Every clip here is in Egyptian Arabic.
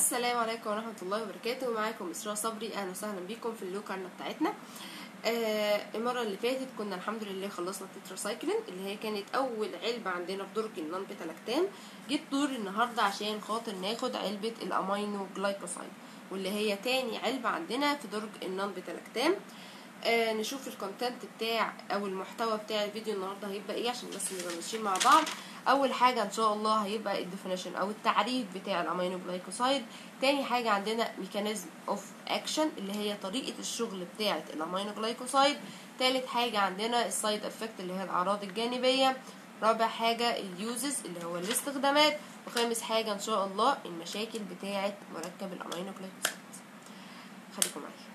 السلام عليكم ورحمة الله وبركاته معاكم إسراء صبري أهلا وسهلا بيكم في اللو كارنا بتاعتنا آه المرة اللي فاتت كنا الحمد لله خلصنا التتراسايكلين اللي هي كانت أول علبة عندنا في درج النون بيتالاكتام جيت دور النهاردة عشان خاطر ناخد علبة الأمينو جلايكوسايد واللي هي تاني علبة عندنا في درج النون بيتالاكتام آه نشوف الكونتنت بتاع او المحتوى بتاع الفيديو النهارده هيبقى ايه عشان بس نبقى ماشيين مع بعض اول حاجه ان شاء الله هيبقى الديفينيشن او التعريف بتاع الامينو جلايكوسايد تاني حاجه عندنا ميكانيزم اوف اكشن اللي هي طريقه الشغل بتاعه الامينو جلايكوسايد تالت حاجه عندنا السايد افكت اللي هي الاعراض الجانبيه رابع حاجه اليوزز اللي هو الاستخدامات وخامس حاجه ان شاء الله المشاكل بتاعه مركب الامينو جلايكوسايد خليكم معايا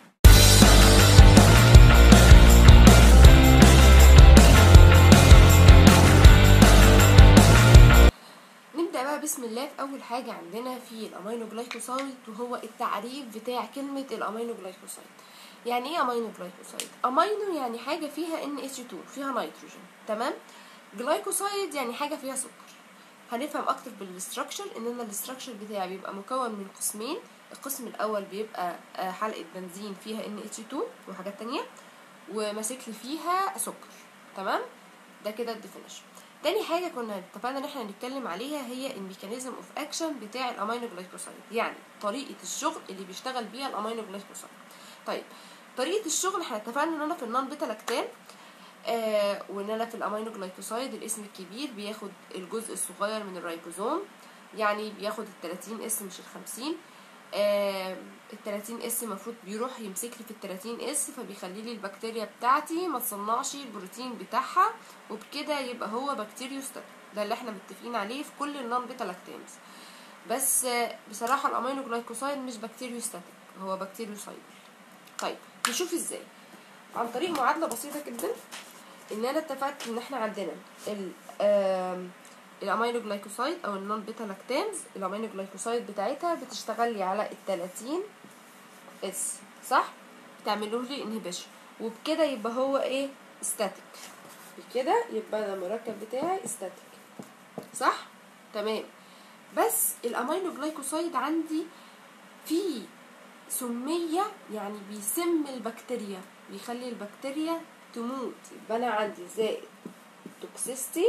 نبدأ بقى بسم الله في أول حاجة عندنا في الأمينو جلايكوسايد وهو التعريف بتاع كلمة الأمينو جلايكوسايد يعني ايه أمينو جلايكوسايد؟ أمينو يعني حاجة فيها NH2 فيها نيتروجين تمام؟ جلايكوسايد يعني حاجة فيها سكر هنفهم أكتر بالاستراكشر إن أنا الاستراكشر بتاعي بيبقى مكون من قسمين القسم الأول بيبقى حلقة بنزين فيها NH2 وحاجات تانية وماسك لي فيها سكر تمام؟ ده كده الديفينيشن تاني حاجه كنا اتفقنا ان احنا هنتكلم عليها هي الميكانيزم اوف اكشن بتاع الامينو جلايكوسايد يعني طريقه الشغل اللي بيشتغل بيها الامينو جلايكوسايد طيب طريقه الشغل احنا اتفقنا ان انا في النون بيتا لاكتان آه وان انا في الامينو جلايكوسايد الاسم الكبير بياخد الجزء الصغير من الرايبوزوم يعني بياخد ال 30 اس مش ال 50 آه ال 30 اس المفروض بيروح يمسك لي في ال 30 اس فبيخلي لي البكتيريا بتاعتي ما تصنعش البروتين بتاعها وبكده يبقى هو بكتيريوستاتيك ده اللي احنا متفقين عليه في كل النون بيتا لاكتامز بس آه بصراحه الامينو جلايكوسايد مش بكتيريوستاتيك هو بكتيريوسايد طيب نشوف ازاي عن طريق معادله بسيطه جدا ان انا اتفقت ان احنا عندنا ال آه الامينو جلايكوسايد او النون بيتا لاكتامز الامينو جلايكوسايد بتاعتها بتشتغل لي على ال 30 اس صح بتعملوا لي انهبيشن وبكده يبقى هو ايه ستاتيك بكده يبقى ده المركب بتاعي ستاتيك صح تمام بس الامينو جلايكوسايد عندي فيه سمية يعني بيسم البكتيريا بيخلي البكتيريا تموت يبقى انا عندي زائد توكسيستي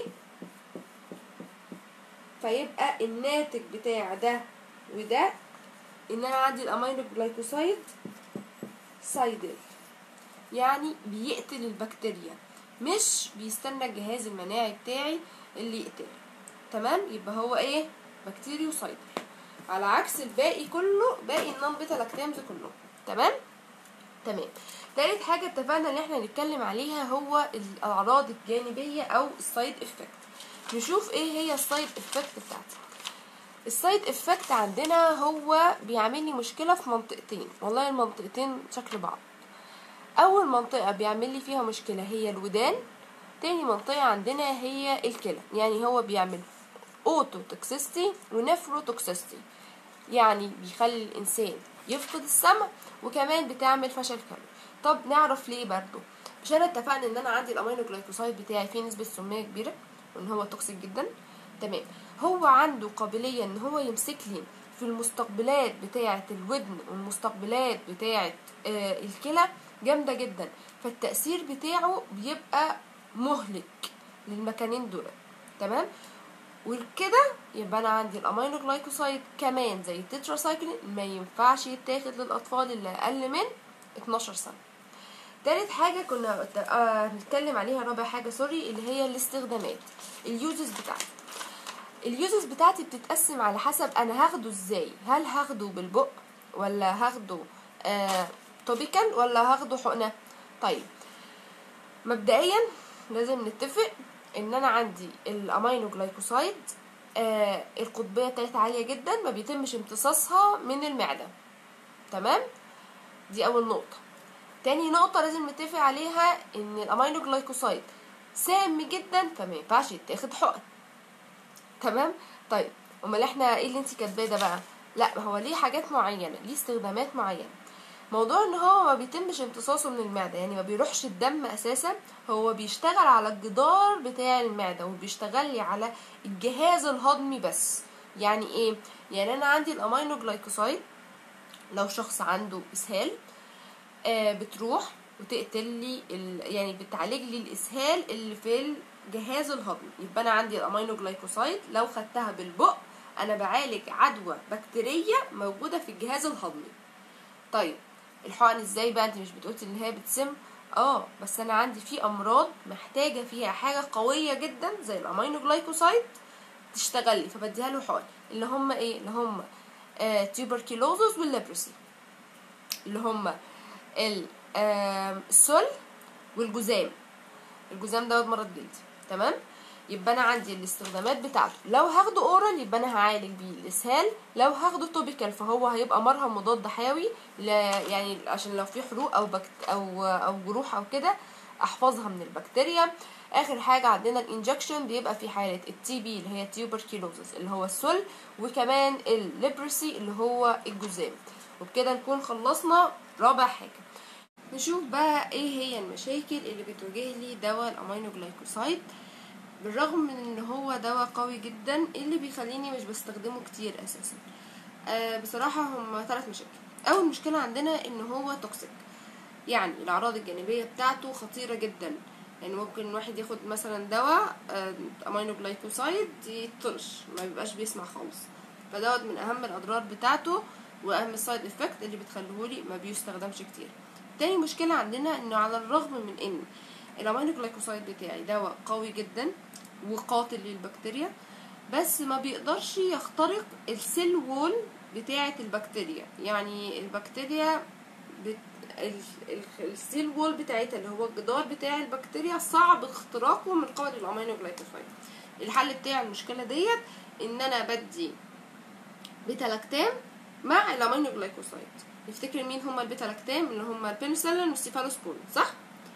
فيبقى الناتج بتاع ده وده ان انا عندي الامينو جلايكوسايد سايدل يعني بيقتل البكتيريا مش بيستنى الجهاز المناعي بتاعي اللي يقتله تمام يبقى هو ايه بكتيريو سايدل على عكس الباقي كله باقي النون بيتا لاكتامز كله تمام تمام تالت حاجه اتفقنا ان احنا نتكلم عليها هو الاعراض الجانبيه او السايد افكت نشوف ايه هي السايد افكت بتاعتي السايد افكت عندنا هو بيعمل لي مشكله في منطقتين والله المنطقتين شكل بعض اول منطقه بيعمل لي فيها مشكله هي الودان تاني منطقه عندنا هي الكلى يعني هو بيعمل اوتو توكسيستي ونفرو توكسيستي يعني بيخلي الانسان يفقد السمع وكمان بتعمل فشل كلوي طب نعرف ليه برضو مش انا اتفقنا ان انا عندي الامينو جلايكوسايد بتاعي فيه نسبه سميه كبيره وان هو توكسيك جدا تمام هو عنده قابليه ان هو يمسك لي في المستقبلات بتاعه الودن والمستقبلات بتاعه آه الكلى جامده جدا فالتاثير بتاعه بيبقى مهلك للمكانين دول تمام وكده يبقى انا عندي الامينو جلايكوسايد كمان زي التتراسايكلين ما ينفعش يتاخد للاطفال اللي اقل من 12 سنه تالت حاجه كنا آه نتكلم عليها رابع حاجه سوري اللي هي الاستخدامات اليوزز بتاعتي اليوزز بتاعتي بتتقسم على حسب انا هاخده ازاي هل هاخده بالبق ولا هاخده آه توبيكال ولا هاخده حقنه طيب مبدئيا لازم نتفق ان انا عندي الامينو جلايكوسايد آه القطبيه بتاعتها عاليه جدا ما بيتمش امتصاصها من المعده تمام دي اول نقطه تاني نقطة لازم نتفق عليها ان الامينو جلايكوسايد سام جدا فما ينفعش يتاخد حقن تمام طيب امال احنا ايه اللي انت كاتباه ده بقى لا هو ليه حاجات معينة ليه استخدامات معينة موضوع ان هو ما بيتمش امتصاصه من المعدة يعني ما بيروحش الدم اساسا هو بيشتغل على الجدار بتاع المعدة وبيشتغل لي على الجهاز الهضمي بس يعني ايه يعني انا عندي الامينو جلايكوسايد لو شخص عنده اسهال آه بتروح وتقتل لي ال... يعني بتعالج لي الاسهال اللي في الجهاز الهضمي يبقى انا عندي الامينو جلايكوسايد لو خدتها بالبق انا بعالج عدوى بكتيريه موجوده في الجهاز الهضمي طيب الحقن ازاي بقى انت مش بتقولي ان هي بتسم اه بس انا عندي في امراض محتاجه فيها حاجه قويه جدا زي الامينو جلايكوسايد تشتغل لي فبديها له حقن اللي هم ايه اللي هم آه تيوبركيلوزوس والليبرسي اللي هم ال- آم، السل والجذام الجذام دوت مرض جلدي تمام يبقى انا عندي الاستخدامات بتاعته لو هاخده اورال يبقى انا هعالج بيه الاسهال لو هاخده توبيكال فهو هيبقى مرهم مضاد حيوي ل... يعني عشان لو في حروق او بكت... او او جروح او كده احفظها من البكتيريا اخر حاجه عندنا الانجكشن بيبقى في حاله التي بي اللي هي تيوبركيلوزس اللي هو السل وكمان الليبرسي اللي هو الجذام وبكده نكون خلصنا رابع حاجه نشوف بقى ايه هي المشاكل اللي بتواجه لي دواء الامينو جلايكوسايد بالرغم من ان هو دواء قوي جدا اللي بيخليني مش بستخدمه كتير اساسا آه بصراحة هم ثلاث مشاكل اول مشكلة عندنا ان هو توكسيك يعني الاعراض الجانبية بتاعته خطيرة جدا يعني ممكن واحد ياخد مثلا دواء آه، امينو جلايكوسايد يطرش ما بيبقاش بيسمع خالص فدوت من اهم الاضرار بتاعته واهم السايد افكت اللي بتخليهولي ما بيستخدمش كتير تاني مشكلة عندنا انه على الرغم من ان الامينو جلايكوسايد بتاعي دواء قوي جدا وقاتل للبكتيريا بس ما بيقدرش يخترق السيل وول بتاعة البكتيريا يعني البكتيريا بت... ال- ال- السيل وول بتاعتها اللي هو الجدار بتاع البكتيريا صعب اختراقه من قبل الامينو جلايكوسايد الحل بتاع المشكلة ديت ان انا بدي بيتا لاكتام مع الامينو جلايكوسايد نفتكر مين هما البيتا لاكتام اللي هما البنسلين والسيفالوسبورين صح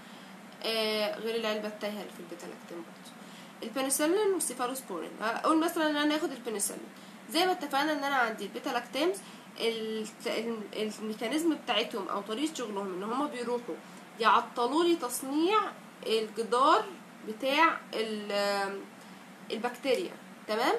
آه غير العلبة التايهة اللي في البيتا لاكتام برضه البنسلين والسيفالوسبورين اقول مثلا ان انا اخد البنسلين زي ما اتفقنا ان انا عندي البيتا لاكتامز الت- ال- الميكانيزم بتاعتهم او طريقه شغلهم ان هما بيروحوا يعطلوا لي تصنيع الجدار بتاع ال- البكتيريا تمام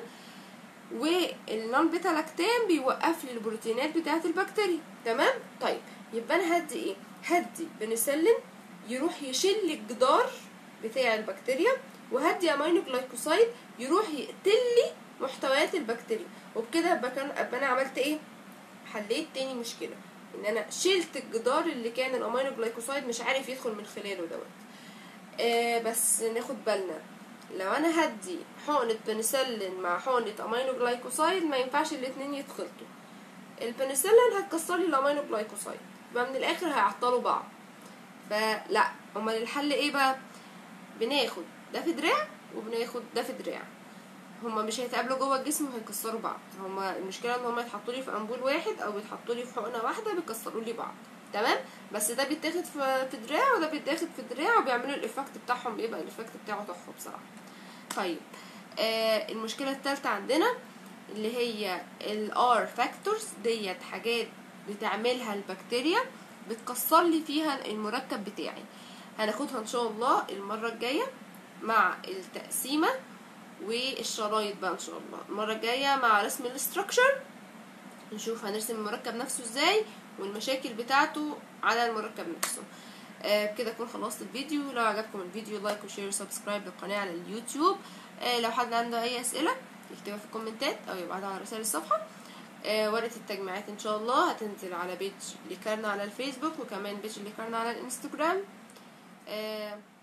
والنون بيتا لاكتام بيوقف لي البروتينات بتاعه البكتيريا تمام طيب يبقى انا هدي ايه هدي بنسلين يروح يشيل لي الجدار بتاع البكتيريا وهدي امينو جلايكوسايد يروح يقتل لي محتويات البكتيريا وبكده ابقى كان- أبقى انا عملت ايه حليت تاني مشكله ان انا شلت الجدار اللي كان الامينو جلايكوسايد مش عارف يدخل من خلاله دوت آه بس ناخد بالنا لو انا هدي حقنة بنسلين مع حقنة امينو جلايكوسايد ما ينفعش الاتنين يتخلطوا البنسلين هتكسر لي الامينو جلايكوسايد يبقى من الاخر هيعطلوا بعض فلا امال الحل ايه بقى بناخد ده في دراع وبناخد ده في دراع هما مش هيتقابلوا جوه الجسم وهيكسروا بعض هما المشكله ان هما يتحطوا لي في امبول واحد او بيتحطوا لي في حقنه واحده بيكسروا لي بعض تمام بس ده بيتاخد في في دراع وده بيتاخد في دراع وبيعملوا الايفكت بتاعهم بيبقى الايفكت بتاعه تحفه بصراحه طيب آه المشكله الثالثه عندنا اللي هي الار فاكتورز ديت حاجات بتعملها البكتيريا بتكسر لي فيها المركب بتاعي هناخدها ان شاء الله المره الجايه مع التقسيمه والشرايط بقى ان شاء الله المره الجايه مع رسم الاستراكشر نشوف هنرسم المركب نفسه ازاي والمشاكل بتاعته على المركب نفسه آه كده اكون خلصت الفيديو لو عجبكم الفيديو لايك وشير وسبسكرايب للقناه على اليوتيوب آه لو حد عنده اي اسئله يكتبها في الكومنتات او يبعتها على رسائل الصفحه آه ورقه التجميعات ان شاء الله هتنزل على بيج ليكارنا على الفيسبوك وكمان بيج ليكارنا على الانستجرام آه